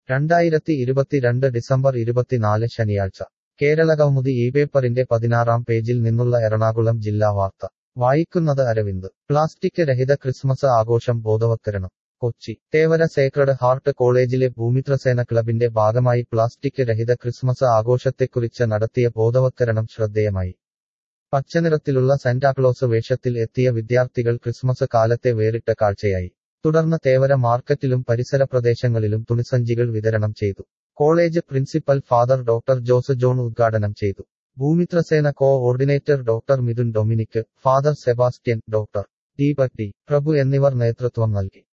രണ്ടായിരത്തി ഇരുപത്തിരണ്ട് ഡിസംബർ ഇരുപത്തിനാല് ശനിയാഴ്ച കേരളകൗമുദി ഈ പേപ്പറിന്റെ പതിനാറാം പേജിൽ നിന്നുള്ള എറണാകുളം ജില്ലാ വാർത്ത വായിക്കുന്നത് അരവിന്ദ് പ്ലാസ്റ്റിക് രഹിത ക്രിസ്മസ് ആഘോഷം ബോധവത്കരണം കൊച്ചി തേവര സേക്രഡ് ഹാർട്ട് കോളേജിലെ ഭൂമിത്രസേന ക്ലബിന്റെ ഭാഗമായി പ്ലാസ്റ്റിക് രഹിത ക്രിസ്മസ് ആഘോഷത്തെക്കുറിച്ച് നടത്തിയ ബോധവത്കരണം ശ്രദ്ധേയമായി പച്ചനിറത്തിലുള്ള സാന്റാക്ലോസ് വേഷത്തിൽ എത്തിയ വിദ്യാർത്ഥികൾ ക്രിസ്മസ് കാലത്തെ വേറിട്ട കാഴ്ചയായി തുടർന്ന് തേവര മാർക്കറ്റിലും പരിസര പ്രദേശങ്ങളിലും തുണിസഞ്ചികൾ വിതരണം ചെയ്തു college principal father doctor Jose John ഉദ്ഘാടനം ചെയ്തു Bhoomithrasena coordinator doctor Mithun Dominic father Sebastian doctor Deepak T Prabhu എന്നിവർ നേതൃത്വം നൽകി